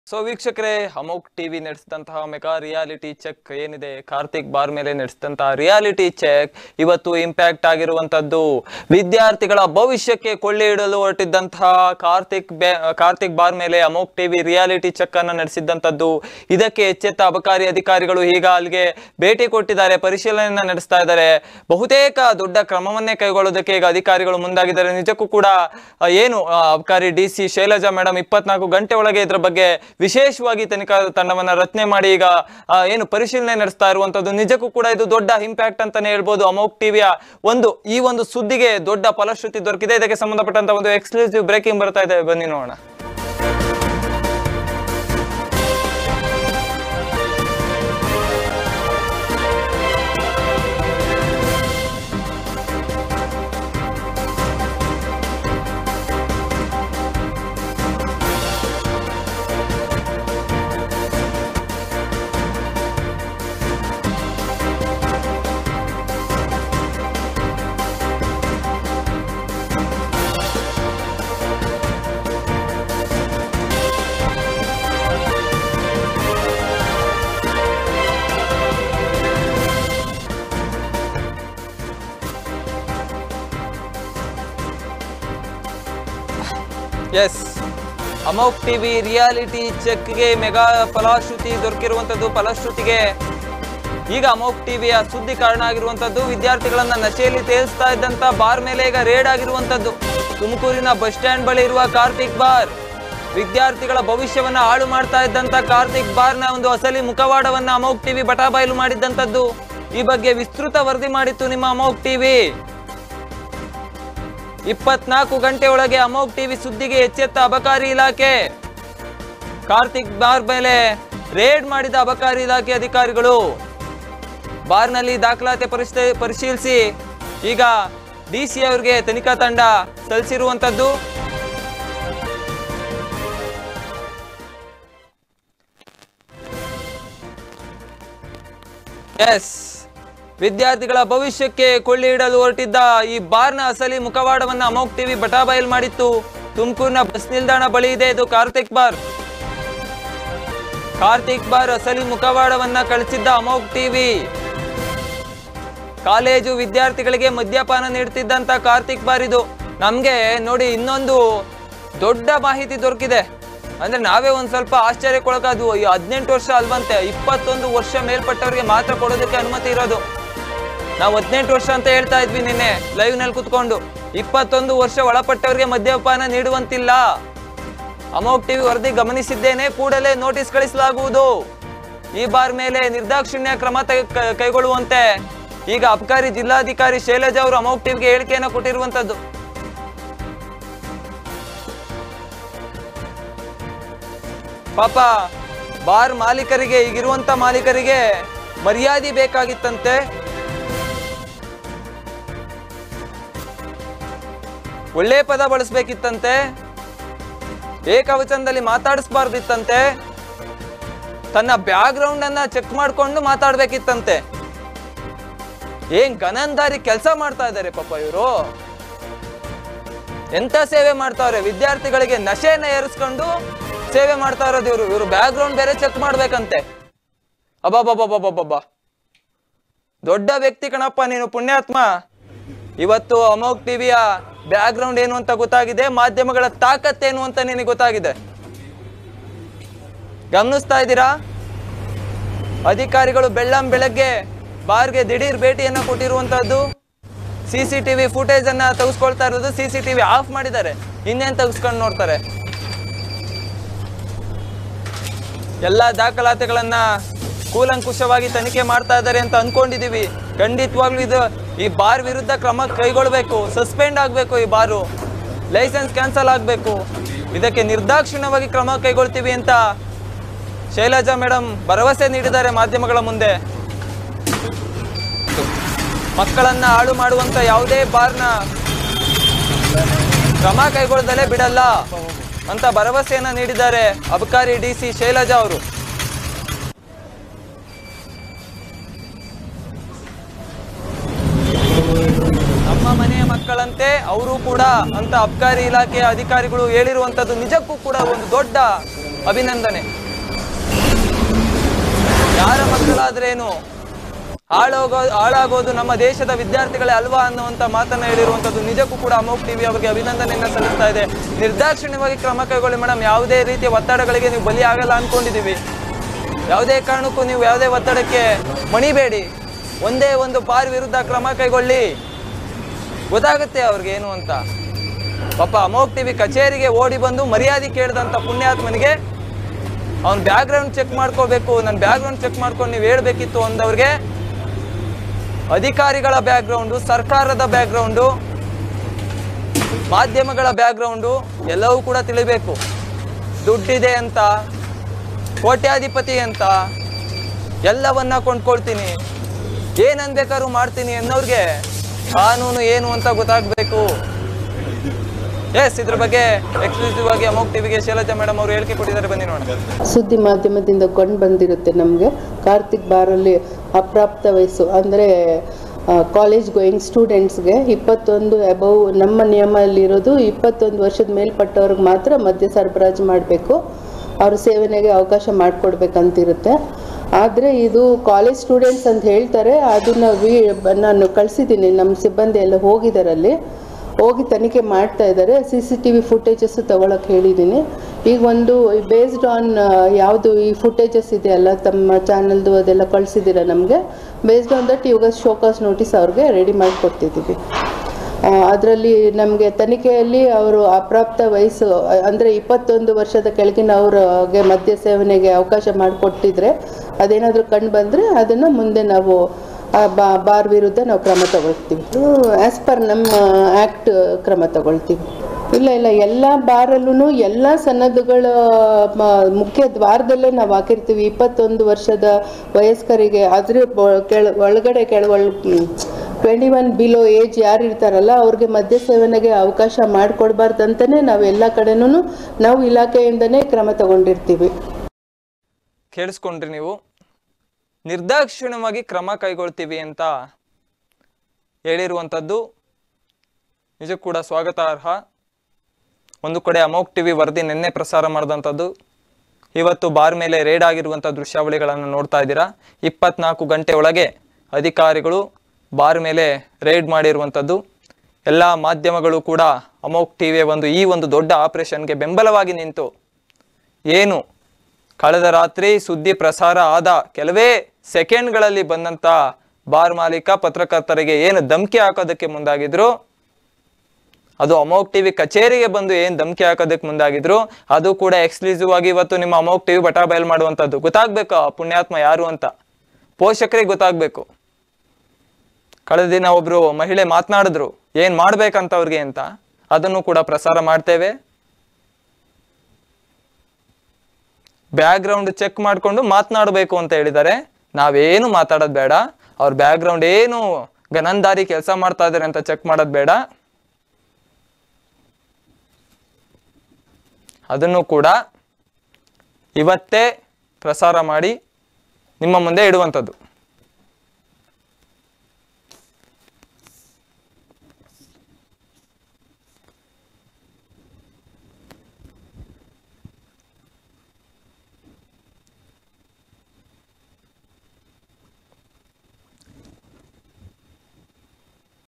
so ವೀಕ್ಷಕರೇ Amok TV ನಡೆಸಿದಂತಹ mega reality check ಏನಿದೆ ಕಾರ್ತಿಕ್ ಬಾರ್ ಮೇಲೆ ನಡೆಸಿದಂತಹ ರಿಯಾಲಿಟಿ ಚೆಕ್ ಇವತ್ತು ಇಂಪ್ಯಾಕ್ಟ್ ಆಗಿರುವಂತದ್ದು ವಿದ್ಯಾರ್ಥಿಗಳ ಭವಿಷ್ಯಕ್ಕೆ ಕೊಳ್ಳೆ ಇಡಲು ಹೊರಟಿದ್ದಂತಹ ಕಾರ್ತಿಕ್ ಬೆ- ಕಾರ್ತಿಕ್ ಬಾರ್ ಮೇಲೆ ಅಮೋಕ್ ಟಿವಿ ರಿಯಾಲಿಟಿ ಚೆಕ್ ಅನ್ನ ನಡೆಸಿದ್ದಂತದ್ದು ಇದಕ್ಕೆ ಎಚ್ಚೆತ್ತ ಅಬಕಾರಿ ಅಧಿಕಾರಿಗಳು ಈಗ ಅಲ್ಲಿಗೆ ಭೇಟಿ ಕೊಟ್ಟಿದ್ದಾರೆ ಪರಿಶೀಲನೆಯನ್ನ ನಡೆಸ್ತಾ ಇದ್ದಾರೆ ಬಹುತೇಕ ದೊಡ್ಡ ಕ್ರಮವನ್ನೇ ಕೈಗೊಳ್ಳೋದಕ್ಕೆ ಈಗ ಅಧಿಕಾರಿಗಳು ಮುಂದಾಗಿದ್ದಾರೆ ನಿಜಕ್ಕೂ ಕೂಡ ಆ, ಏನು ಆ, ಅಬಕಾರಿ ಡಿ ಸಿ ಶೈಲಜಾ ಮೇಡಮ್ ಇಪ್ಪತ್ನಾಲ್ಕು ಗಂಟೆ ಒಳಗೆ ಇದರ ಬಗ್ಗೆ ವಿಶೇಷವಾಗಿ ತನಿಖಾ ತಂಡವನ್ನ ರಚನೆ ಮಾಡಿ ಈಗ ಆ, ಏನು ಪರಿಶೀಲನೆ ನಡೆಸ್ತಾ ಇರುವಂತದ್ದು ನಿಜಕ್ಕೂ ಕೂಡ ಇದು ದೊಡ್ಡ ಇಂಪ್ಯಾಕ್ಟ್ ಅಂತಾನೆ ಹೇಳ್ಬೋದು ಅಮೋಕ್ ಟಿವಿಯ ಒಂದು ಈ ಒಂದು ಸುದ್ದಿಗೆ ದೊಡ್ಡ ಫಲಶ್ರುತಿ ದೊರಕಿದೆ ಇದಕ್ಕೆ ಸಂಬಂಧಪಟ್ಟಂತ ಒಂದು ಎಕ್ಸ್ಕ್ಲೂಸಿವ್ ಬ್ರೇಕಿಂಗ್ ಬರ್ತಾ ಇದೆ ಬನ್ನಿ ನೋಡೋಣ ಎಸ್ ಅಮೋಕ್ ಟಿವಿ ರಿಯಾಲಿಟಿ ಚೆಕ್ಗೆ ಮೆಗಾ ಫಲಶ್ರುತಿ ದೊರಕಿರುವಂತದ್ದು ಫಲಶ್ರುತಿಗೆ ಈಗ ಅಮೋಕ್ ಟಿವಿಯ ಸುದ್ದಿ ಕಾರಣ ಆಗಿರುವಂತದ್ದು ವಿದ್ಯಾರ್ಥಿಗಳನ್ನ ನಶೆಯಲ್ಲಿ ತೇಲಿಸ್ತಾ ಇದ್ದಂತ ಬಾರ್ ಮೇಲೆ ಈಗ ರೇಡ್ ಆಗಿರುವಂತದ್ದು ತುಮಕೂರಿನ ಬಸ್ ಸ್ಟ್ಯಾಂಡ್ ಬಳಿ ಇರುವ ಕಾರ್ತಿಕ್ ಬಾರ್ ವಿದ್ಯಾರ್ಥಿಗಳ ಭವಿಷ್ಯವನ್ನ ಹಾಳು ಮಾಡ್ತಾ ಇದ್ದಂತ ಕಾರ್ತಿಕ್ ಬಾರ್ನ ಒಂದು ಅಸಲಿ ಮುಖವಾಡವನ್ನ ಅಮೋಕ್ ಟಿವಿ ಬಟಾಬಯಲು ಮಾಡಿದ್ದಂತದ್ದು ಈ ಬಗ್ಗೆ ವಿಸ್ತೃತ ವರದಿ ಮಾಡಿತ್ತು ನಿಮ್ಮ ಅಮೋಕ್ ಟಿವಿ ಇಪ್ಪತ್ನಾಲ್ಕು ಗಂಟೆ ಒಳಗೆ ಅಮೋಕ್ ಟಿವಿ ಸುದ್ದಿಗೆ ಎಚ್ಚೆತ್ತ ಅಬಕಾರಿ ಇಲಾಖೆ ಕಾರ್ತಿಕ್ ಬಾರ್ ಮೇಲೆ ರೇಡ್ ಮಾಡಿದ ಅಬಕಾರಿ ಇಲಾಖೆ ಅಧಿಕಾರಿಗಳು ಬಾರ್ನಲ್ಲಿ ದಾಖಲಾತಿ ಪರಿಸ್ಥಿತಿ ಪರಿಶೀಲಿಸಿ ಈಗ ಡಿ ಸಿ ಅವರಿಗೆ ತನಿಖಾ ತಂಡ ಸಲ್ಲಿಸಿರುವಂತದ್ದು ಎಸ್ ವಿದ್ಯಾರ್ಥಿಗಳ ಭವಿಷ್ಯಕ್ಕೆ ಕೊಳ್ಳಿ ಇಡಲು ಹೊರಟಿದ್ದ ಈ ಬಾರ್ನ ಅಸಲಿ ಮುಖವಾಡವನ್ನ ಅಮೋಕ್ ಟಿವಿ ಬಟಾಬಯಲ್ ಮಾಡಿತ್ತು ತುಮಕೂರಿನ ಬಸ್ ನಿಲ್ದಾಣ ಬಳಿ ಇದೆ ಇದು ಕಾರ್ತಿಕ್ ಬಾರ್ ಕಾರ್ತಿಕ್ ಬಾರ್ ಅಸಲಿ ಮುಖವಾಡವನ್ನ ಕಳಿಸಿದ್ದ ಅಮೋಕ್ ಟಿವಿ ಕಾಲೇಜು ವಿದ್ಯಾರ್ಥಿಗಳಿಗೆ ಮದ್ಯಪಾನ ನೀಡ್ತಿದ್ದಂತ ಕಾರ್ತಿಕ್ ಬಾರ್ ಇದು ನಮ್ಗೆ ನೋಡಿ ಇನ್ನೊಂದು ದೊಡ್ಡ ಮಾಹಿತಿ ದೊರಕಿದೆ ಅಂದ್ರೆ ನಾವೇ ಒಂದ್ ಸ್ವಲ್ಪ ಆಶ್ಚರ್ಯಕ್ಕೊಳಗಾದ್ವು ಈ ಹದಿನೆಂಟು ವರ್ಷ ಅಲ್ವಂತೆ ಇಪ್ಪತ್ತೊಂದು ವರ್ಷ ಮೇಲ್ಪಟ್ಟವರಿಗೆ ಮಾತ್ರ ಕೊಡೋದಕ್ಕೆ ಅನುಮತಿ ಇರೋದು ನಾವು ಹದಿನೆಂಟು ವರ್ಷ ಅಂತ ಹೇಳ್ತಾ ಇದ್ವಿ ನಿನ್ನೆ ಲೈವ್ ನಲ್ಲಿ ಕುತ್ಕೊಂಡು ಇಪ್ಪತ್ತೊಂದು ವರ್ಷ ಒಳಪಟ್ಟವರಿಗೆ ಮದ್ಯಪಾನ ನೀಡುವಂತಿಲ್ಲ ಅಮೋಕ್ ಟಿವಿ ವರದಿ ಗಮನಿಸಿದ್ದೇನೆ ಕೂಡಲೇ ನೋಟಿಸ್ ಕಳಿಸಲಾಗುವುದು ಈ ಬಾರ್ ಮೇಲೆ ನಿರ್ದಾಕ್ಷಿಣ್ಯ ಕ್ರಮ ತೆಗೆ- ಕ- ಕೈಗೊಳ್ಳುವಂತೆ ಈಗ ಅಬಕಾರಿ ಜಿಲ್ಲಾಧಿಕಾರಿ ಶೈಲಜಾ ಅವರು ಅಮೋಕ್ ಟಿವಿಗೆ ಹೇಳಿಕೆಯನ್ನು ಕೊಟ್ಟಿರುವಂತದ್ದು ಪಾಪ ಬಾರ್ ಮಾಲೀಕರಿಗೆ ಈಗಿರುವಂತ ಮಾಲೀಕರಿಗೆ ಮರ್ಯಾದೆ ಬೇಕಾಗಿತ್ತಂತೆ ಒಳ್ಳೆ ಪದ ಬಳಸ್ಬೇಕಿತ್ತಂತೆ ಏಕವಚನದಲ್ಲಿ ಮಾತಾಡಿಸ್ಬಾರ್ದಿತ್ತಂತೆ ತನ್ನ ಬ್ಯಾಕ್ ಗ್ರೌಂಡ್ ಅನ್ನ ಚೆಕ್ ಮಾಡ್ಕೊಂಡು ಮಾತಾಡ್ಬೇಕಿತ್ತಂತೆ ಏನ್ ಗನಂದಾರಿ ಕೆಲಸ ಮಾಡ್ತಾ ಇದ್ದಾರೆ ಪಾಪ ಇವರು ಎಂತ ಸೇವೆ ಮಾಡ್ತಾವ್ರೆ ವಿದ್ಯಾರ್ಥಿಗಳಿಗೆ ನಶೆಯನ್ನ ಏರಿಸ್ಕೊಂಡು ಸೇವೆ ಮಾಡ್ತಾ ಇರೋದು ಇವರು ಇವರು ಬ್ಯಾಕ್ ಗ್ರೌಂಡ್ ಬೇರೆ ಚೆಕ್ ಮಾಡ್ಬೇಕಂತೆ ಅಬ್ಬಬ್ಬಬ್ಬಬ್ಬಬ್ಬಬ್ಬ ದೊಡ್ಡ ವ್ಯಕ್ತಿ ಕಣಪ್ಪ ನೀನು ಪುಣ್ಯಾತ್ಮ ಇವತ್ತು ಅಮೋಕ್ ಟಿವಿಯ ಬ್ಯಾಕ್ ಗ್ರೌಂಡ್ ಏನು ಅಂತ ಗೊತ್ತಾಗಿದೆ ಮಾಧ್ಯಮಗಳ ತಾಕತ್ತೇನು ಅಂತ ನಿನಗೆ ಗೊತ್ತಾಗಿದೆ ಗಮನಿಸ್ತಾ ಇದ್ದೀರಾ ಅಧಿಕಾರಿಗಳು ಬೆಳ್ಳಂ ಬೆಳಗ್ಗೆ ಬಾರ್ಗೆ ದಿಢೀರ್ ಭೇಟಿಯನ್ನ ಕೊಟ್ಟಿರುವಂತಹದ್ದು ಸಿ ಸಿ ಟಿವಿ ಫುಟೇಜ್ ಅನ್ನ ತೆಗೆಸ್ಕೊಳ್ತಾ ಇರೋದು ಸಿ ಸಿ ಟಿವಿ ಆಫ್ ಮಾಡಿದ್ದಾರೆ ಇನ್ನೇನ್ ತೆಗೆಸ್ಕೊಂಡು ನೋಡ್ತಾರೆ ಎಲ್ಲ ದಾಖಲಾತಿಗಳನ್ನ ಕೂಲಂಕುಷವಾಗಿ ತನಿಖೆ ಮಾಡ್ತಾ ಇದ್ದಾರೆ ಅಂತ ಅನ್ಕೊಂಡಿದೀವಿ ಖಂಡಿತವಾಗ್ಲೂ ಇದು ಈ ಬಾರ್ ವಿರುದ್ಧ ಕ್ರಮ ಕೈಗೊಳ್ಬೇಕು ಸಸ್ಪೆಂಡ್ ಆಗಬೇಕು ಈ ಬಾರು ಲೈಸೆನ್ಸ್ ಕ್ಯಾನ್ಸಲ್ ಆಗಬೇಕು ಇದಕ್ಕೆ ನಿರ್ದಾಕ್ಷಿಣ್ಯವಾಗಿ ಕ್ರಮ ಕೈಗೊಳ್ತೀವಿ ಅಂತ ಶೈಲಜಾ ಮೇಡಮ್ ಭರವಸೆ ನೀಡಿದ್ದಾರೆ ಮಾಧ್ಯಮಗಳ ಮುಂದೆ ಮಕ್ಕಳನ್ನ ಹಾಳು ಮಾಡುವಂತ ಯಾವುದೇ ಬಾರ್ನ ಕ್ರಮ ಕೈಗೊಳ್ಳದಲೇ ಬಿಡಲ್ಲ ಅಂತ ಭರವಸೆಯನ್ನ ನೀಡಿದ್ದಾರೆ ಅಬಕಾರಿ ಡಿ ಸಿ ಶೈಲಜಾ ಅವರು ನಮ್ಮ ಮನೆಯ ಮಕ್ಕಳಂತೆ ಅವರು ಕೂಡ ಅಂತ ಅಬಕಾರಿ ಇಲಾಖೆಯ ಅಧಿಕಾರಿಗಳು ಹೇಳಿರುವಂತದ್ದು ನಿಜಕ್ಕೂ ಕೂಡ ಒಂದು ದೊಡ್ಡ ಅಭಿನಂದನೆ ಯಾರ ಮಕ್ಕಳಾದ್ರೇನು ಹಾಳೋಗೋ ಹಾಳಾಗೋದು ನಮ್ಮ ದೇಶದ ವಿದ್ಯಾರ್ಥಿಗಳೇ ಅಲ್ವಾ ಅನ್ನುವಂತ ಮಾತನ್ನ ಹೇಳಿರುವಂತದ್ದು ನಿಜಕ್ಕೂ ಕೂಡ ಅಮೋಕ್ ಟಿವಿ ಅವರಿಗೆ ಅಭಿನಂದನೆಯನ್ನ ಸಲ್ಲಿಸ್ತಾ ಇದೆ ನಿರ್ದಾಕ್ಷಿಣ್ಯವಾಗಿ ಕ್ರಮ ಕೈಗೊಳ್ಳಿ ಮೇಡಮ್ ಯಾವುದೇ ರೀತಿಯ ಒತ್ತಡಗಳಿಗೆ ನೀವು ಬಲಿ ಆಗಲ್ಲ ಅನ್ಕೊಂಡಿದೀವಿ ಯಾವುದೇ ಕಾರಣಕ್ಕೂ ನೀವು ಯಾವುದೇ ಒತ್ತಡಕ್ಕೆ ಮಣಿಬೇಡಿ ಒಂದೇ ಒಂದು ಬಾರ್ ವಿರುದ್ಧ ಕ್ರಮ ಕೈಗೊಳ್ಳಿ ಗೊತ್ತಾಗುತ್ತೆ ಅವ್ರಿಗೆ ಏನು ಅಂತ ಪಾಪ ಅಮೋಕ್ ಟಿವಿ ಕಚೇರಿಗೆ ಓಡಿ ಬಂದು ಮರ್ಯಾದೆ ಕೇಳಿದಂತ ಪುಣ್ಯಾತ್ಮನಿಗೆ ಅವ್ನ ಬ್ಯಾಕ್ಗ್ರೌಂಡ್ ಚೆಕ್ ಮಾಡ್ಕೋಬೇಕು ನನ್ನ ಬ್ಯಾಕ್ಗ್ರೌಂಡ್ ಚೆಕ್ ಮಾಡ್ಕೊಂಡು ನೀವು ಹೇಳ್ಬೇಕಿತ್ತು ಅಂದವ್ರಿಗೆ ಅಧಿಕಾರಿಗಳ ಬ್ಯಾಕ್ಗ್ರೌಂಡು ಸರ್ಕಾರದ ಬ್ಯಾಕ್ಗ್ರೌಂಡು ಮಾಧ್ಯಮಗಳ ಬ್ಯಾಕ್ಗ್ರೌಂಡು ಎಲ್ಲವೂ ಕೂಡ ತಿಳಿಬೇಕು ದುಡ್ಡಿದೆ ಅಂತ ಕೋಟ್ಯಾಧಿಪತಿ ಅಂತ ಎಲ್ಲವನ್ನ ಕೊಂಡ್ಕೊಳ್ತೀನಿ ಏನನ್ ಬೇಕಾದ್ರೂ ಮಾಡ್ತೀನಿ ಅನ್ನೋರ್ಗೆ ಕಾನೂನು ಏನು ಅಂತ ಗೊತ್ತಾಗ್ಬೇಕು ಎಸ್ ಇದ್ರ ಬಗ್ಗೆ ಎಕ್ಸ್ಕ್ಲೂಸಿವ್ ಆಗಿ ಅಮೋಕ್ ಟಿವಿಗೆ ಶೈಲಜಾ ಮೇಡಮ್ ಅವರು ಹೇಳಿಕೆ ಕೊಟ್ಟಿದ್ದಾರೆ ಬನ್ನಿ ನೋಡೋಣ ಸುದ್ದಿ ಮಾಧ್ಯಮದಿಂದ ಕೊಂಡು ಬಂದಿರುತ್ತೆ ನಮಗೆ ಕಾರ್ತಿಕ್ ಬಾರಲ್ಲಿ ಅಪ್ರಾಪ್ತ ವಯಸ್ಸು ಅಂದರೆ ಕಾಲೇಜ್ ಗೋಯಿಂಗ್ ಸ್ಟೂಡೆಂಟ್ಸ್ಗೆ ಇಪ್ಪತ್ತೊಂದು ಅಬೌವ್ ನಮ್ಮ ನಿಯಮದಲ್ಲಿರೋದು ಇಪ್ಪತ್ತೊಂದು ವರ್ಷದ ಮೇಲ್ಪಟ್ಟವ್ರಿಗೆ ಮಾತ್ರ ಮದ್ಯ ಸರಬರಾಜು ಮಾಡಬೇಕು ಅವ್ರ ಸೇವನೆಗೆ ಅವಕಾಶ ಮಾಡಿಕೊಡ್ಬೇಕಂತಿರುತ್ತೆ ಆದರೆ ಇದು ಕಾಲೇಜ್ ಸ್ಟೂಡೆಂಟ್ಸ್ ಅಂತ ಹೇಳ್ತಾರೆ ಅದನ್ನು ವಿ ನಾನು ಕಳಿಸಿದ್ದೀನಿ ನಮ್ಮ ಸಿಬ್ಬಂದಿ ಎಲ್ಲ ಹೋಗಿದ್ದಾರಲ್ಲಿ ಹೋಗಿ ತನಿಖೆ ಮಾಡ್ತಾ ಇದ್ದಾರೆ C C T V footages ತಗೊಳಕ್ಕೆ ಹೇಳಿದ್ದೀನಿ ಈಗ ಒಂದು ಬೇಸ್ಡ್ ಆನ್ ಯಾವುದು ಈ ಫುಟೇಜಸ್ ಇದೆಯಲ್ಲ ತಮ್ಮ ಚಾನಲ್ದು ಅದೆಲ್ಲ ಕಳಿಸಿದ್ದೀರ ನಮಗೆ ಬೇಸ್ಡ್ ಆನ್ ದಟ್ ಇವಾಗ ಶೋಕಾಸ್ ನೋಟಿಸ್ ಅವ್ರಿಗೆ ರೆಡಿ ಮಾಡಿಕೊಡ್ತಿದ್ದೀವಿ ಅದರಲ್ಲಿ ನಮಗೆ ತನಿಖೆಯಲ್ಲಿ ಅವರು ಅಪ್ರಾಪ್ತ ವಯಸ್ಸು ಅಂದರೆ ಇಪ್ಪತ್ತೊಂದು ವರ್ಷದ ಕೆಳಗಿನವ್ರಿಗೆ ಮದ್ಯ ಸೇವನೆಗೆ ಅವಕಾಶ ಮಾಡಿಕೊಟ್ಟಿದ್ರೆ ಅದೇನಾದರೂ ಕಂಡು ಬಂದರೆ ಅದನ್ನು ಮುಂದೆ ನಾವು ಆ ಬಾ ಬಾರ್ ವಿರುದ್ಧ ನಾವು ಕ್ರಮ ತಗೊಳ್ತೀವಿ ಆ್ಯಸ್ ಪರ್ ನಮ್ಮ ಆ್ಯಕ್ಟ್ ಕ್ರಮ ತಗೊಳ್ತೀವಿ ಇಲ್ಲ ಇಲ್ಲ ಎಲ್ಲ ಬಾರಲ್ಲೂ ಎಲ್ಲ ಸನ್ನದ್ದುಗಳ ಮ- ಮುಖ್ಯ ದ್ವಾರದಲ್ಲೇ ನಾವು ಹಾಕಿರ್ತೀವಿ ಇಪ್ಪತ್ತೊಂದು ವರ್ಷದ ವಯಸ್ಕರಿಗೆ ಅದ್ರ ಬೊ- ಕೆಳ ಒಳಗಡೆ ಕೆಳ ಟ್ವೆಂಟಿ ಒನ್ ಬಿಲೋ ಏಜ್ ಯಾರು ಇರ್ತಾರಲ್ಲ ಅವ್ರಿಗೆ ಮದ್ಯ ಸೇವನೆಗೆ ಅವಕಾಶ ಮಾಡಿಕೊಡ್ಬಾರ್ದಂತಲೇ ನಾವು ಎಲ್ಲ ಕಡೆನೂ ನಾವು ಇಲಾಖೆಯಿಂದನೇ ಕ್ರಮ ತಗೊಂಡಿರ್ತೀವಿ ಕೇಳಿಸ್ಕೊಂಡ್ರಿ ನೀವು ನಿರ್ದಾಕ್ಷಿಣ್ಯವಾಗಿ ಕ್ರಮ ಕೈಗೊಳ್ತೀವಿ ಅಂತ ಹೇಳಿರುವಂಥದ್ದು ನಿಜಕ್ಕೂ ಕೂಡ ಸ್ವಾಗತಾರ್ಹ ಒಂದು ಕಡೆ ಅಮೋಕ್ ಟಿವಿ ವರದಿ ನಿನ್ನೆ ಪ್ರಸಾರ ಮಾಡಿದಂಥದ್ದು ಇವತ್ತು ಬಾರ್ ಮೇಲೆ ರೇಡ್ ಆಗಿರುವಂಥ ದೃಶ್ಯಾವಳಿಗಳನ್ನು ನೋಡ್ತಾ ಇದ್ದೀರಾ ಇಪ್ಪತ್ನಾಲ್ಕು ಗಂಟೆ ಒಳಗೆ ಅಧಿಕಾರಿಗಳು ಬಾರ್ ಮೇಲೆ ರೇಡ್ ಮಾಡಿರುವಂಥದ್ದು ಎಲ್ಲ ಮಾಧ್ಯಮಗಳು ಕೂಡ ಅಮೋಕ್ ಟಿವಿಯ ಒಂದು ಈ ಒಂದು ದೊಡ್ಡ ಆಪರೇಷನ್ಗೆ ಬೆಂಬಲವಾಗಿ ನಿಂತು ಏನು ಕಳೆದ ರಾತ್ರಿ ಸುದ್ದಿ ಪ್ರಸಾರ ಆದ ಕೆಲವೇ ಸೆಕೆಂಡ್ಗಳಲ್ಲಿ ಬಂದಂತ ಬಾರ್ ಮಾಲೀಕ ಪತ್ರಕರ್ತರಿಗೆ ಏನು ಧಮಕಿ ಹಾಕೋದಕ್ಕೆ ಮುಂದಾಗಿದ್ರು ಅದು ಅಮೋಕ್ ಟಿವಿ ಕಚೇರಿಗೆ ಬಂದು ಏನ್ ಧಮಕಿ ಹಾಕೋದಕ್ಕೆ ಮುಂದಾಗಿದ್ರು ಅದು ಕೂಡ ಎಕ್ಸ್ಕ್ಲೂಸಿವ್ ಆಗಿ ಇವತ್ತು ನಿಮ್ಮ ಅಮೋಕ್ ಟಿವಿ ಬಟಾ ಬಯಲ್ ಮಾಡುವಂಥದ್ದು ಗೊತ್ತಾಗ್ಬೇಕು ಆ ಪುಣ್ಯಾತ್ಮ ಯಾರು ಅಂತ ಪೋಷಕರಿಗೆ ಗೊತ್ತಾಗ್ಬೇಕು ಕಳೆದ ದಿನ ಒಬ್ರು ಮಹಿಳೆ ಮಾತನಾಡಿದ್ರು ಏನ್ ಮಾಡ್ಬೇಕಂತ ಅವ್ರಿಗೆ ಅಂತ ಅದನ್ನು ಕೂಡ ಪ್ರಸಾರ ಮಾಡ್ತೇವೆ ಬ್ಯಾಕ್ಗ್ರೌಂಡ್ ಚೆಕ್ ಮಾಡಿಕೊಂಡು ಮಾತನಾಡಬೇಕು ಅಂತ ಹೇಳಿದ್ದಾರೆ ನಾವೇನು ಮಾತಾಡೋದು ಬೇಡ ಅವ್ರ ಬ್ಯಾಕ್ಗ್ರೌಂಡ್ ಏನು ಗನಂದಾರಿ ಕೆಲಸ ಮಾಡ್ತಾ ಇದ್ದಾರೆ ಅಂತ ಚೆಕ್ ಮಾಡೋದು ಬೇಡ ಅದನ್ನು ಕೂಡ ಇವತ್ತೇ ಪ್ರಸಾರ ಮಾಡಿ ನಿಮ್ಮ ಮುಂದೆ ಇಡುವಂಥದ್ದು